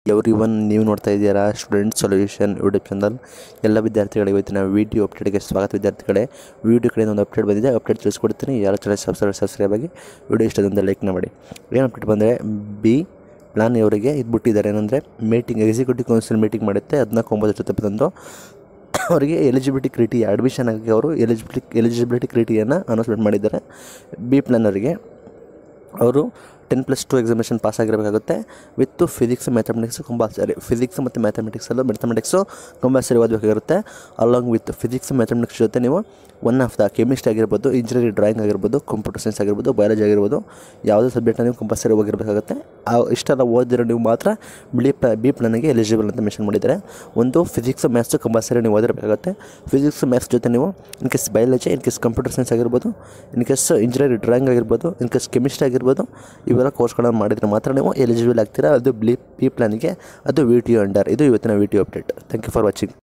every one ನೀವು ನೋಡ್ತಾ ಇದ್ದೀರಾ ಸ್ಟೂಡೆಂಟ್ ಸೊಲ್ಯೂಷನ್ ಯೂಟ್ಯೂಬ್ ಚಾನಲ್ ಎಲ್ಲ ವಿದ್ಯಾರ್ಥಿಗಳಿಗೆ ಇವತ್ತಿನ ವೀಡಿಯೋ ಅಪ್ಡೇಟ್ಗೆ ಸ್ವಾಗತ ವಿದ್ಯಾರ್ಥಿಗಳೇ ವೀಡಿಯೋ ಕಡೆಯಿಂದ ಒಂದು ಅಪ್ಡೇಟ್ ಬಂದಿದೆ ಅಪ್ಡೇಟ್ ತಿಳಿಸ್ಕೊಡ್ತೀನಿ ಯಾರು ಚಾನಲ್ ಸಬ್ಸ್ಕ್ರೈಬ್ ಸಬ್ಸ್ಕ್ರೈಬ್ ಆಗಿ ವೀಡಿಯೋ ಇಷ್ಟದಿಂದ ಲೈಕ್ನ ಮಾಡಿ ಏನು ಅಪ್ಡೇಟ್ ಬಂದರೆ ಬಿ ಪ್ಲಾನ್ ಇವರಿಗೆ ಇದು ಬಿಟ್ಟಿದ್ದಾರೆ ಏನಂದರೆ ಮೀಟಿಂಗ್ ಎಕ್ಸಿಕ್ಯೂಟಿವ್ ಕೌನ್ಸಿಲ್ ಮೀಟಿಂಗ್ ಮಾಡುತ್ತೆ ಹದಿನಾಲ್ಕು ಒಂಬತ್ತು ಜೊತೆ ಬಂದು ಅವರಿಗೆ ಎಲಿಜಿಬಿಲಿಟಿ ಕ್ರಿಟಿ ಅಡ್ಮಿಷನ್ ಆಗಿ ಅವರು ಎಲಿಜಿಬಿಲಿಟಿ ಎಲಿಜಿಬಿಲಿಟಿ ಕ್ರಿಟಿಯನ್ನು ಅನೌನ್ಸ್ಮೆಂಟ್ ಮಾಡಿದ್ದಾರೆ ಬಿ ಪ್ಲಾನ್ ಅವರಿಗೆ ಅವರು ten plus two examination pass ಆಗಿರಬೇಕಾಗುತ್ತೆ with physics mathematics compulsory physics ಮತ್ತು ಮ್ಯಾಥಮೆಟಿಕ್ಸಲ್ಲೂ ಮ್ಯಾಥಮೆಟಿಕ್ಸು ಕಂಪಲ್ಸರಿ ಓದಬೇಕಾಗಿರುತ್ತೆ ಅಲಾಂಗ್ ವಿತ್ ಫಿಸಿಕ್ಸ್ ಮ್ಯಾಥಮೆಟಿಕ್ಸ್ ಜೊತೆ ನೀವು ಒನ್ ಆಫ್ ದ ಕೆಮಿಸ್ಟ್ರಿ ಆಗಿರ್ಬೋದು ಇಂಜಿನಿಯರಿಂಗ್ ಡ್ರಾಯಿಂಗ್ ಆಗಿರ್ಬೋದು ಕಂಪ್ಯೂಟರ್ ಸೈನ್ಸ್ ಆಗಿರ್ಬೋದು ಬಯಾಲಜಿ ಆಗಿರ್ಬೋದು ಯಾವುದೇ ಸಬ್ಜೆಕ್ಟ್ನ ನೀವು ಕಂಪಲ್ಸರಿ ಹೋಗಿರಬೇಕಾಗುತ್ತೆ ಆ ಇಷ್ಟೆಲ್ಲ ಓದಿರೋ ನೀವು ಮಾತ್ರ ಬಿಳಿ ಪ್ಲ ಬಿ ಪ್ಲಾನಿಗೆ ಎಲಿಜಿಬಲ್ ಅಂತ ಮೆನ್ಷನ್ ಮಾಡಿದ್ದಾರೆ ಒಂದು ಫಿಸಿಕ್ಸ್ ಮ್ಯಾಥ್ಸು ಕಂಪಲ್ಸರಿ ನೀವು ಓದಿರಬೇಕಾಗುತ್ತೆ ಫಿಸಿಕ್ಸ್ ಮ್ಯಾಥ್ಸ್ ಜೊತೆ ನೀವು in case biology in case computer science ಆಗಿರ್ಬೋದು ಇನ್ ಕೇಸ್ ಇಂಜಿನಿಯರಿಂಗ್ ಡ್ರಾಯಿಂಗ್ ಆಗಿರ್ಬೋದು ಇನ್ ಕೇಸ್ ಕೆಮಿಸ್ಟ್ರಿ ಆಗಿರ್ಬೋದು ಇವೆಲ್ಲ ಕೋರ್ಸ್ಗಳನ್ನು ಮಾಡಿದರೆ ಮಾತ್ರ ನೀವು ಎಲಿಜಿಬಲ್ ಆಗ್ತೀರಾ ಅದು ಬ್ಲಿ ಬಿ ಪ್ಲಾನಿಗೆ ಅದು ವಿ ಟಿ ಯು ಅಂಡರ್ ಇದು ಇವತ್ತಿನ V T U update thank you for watching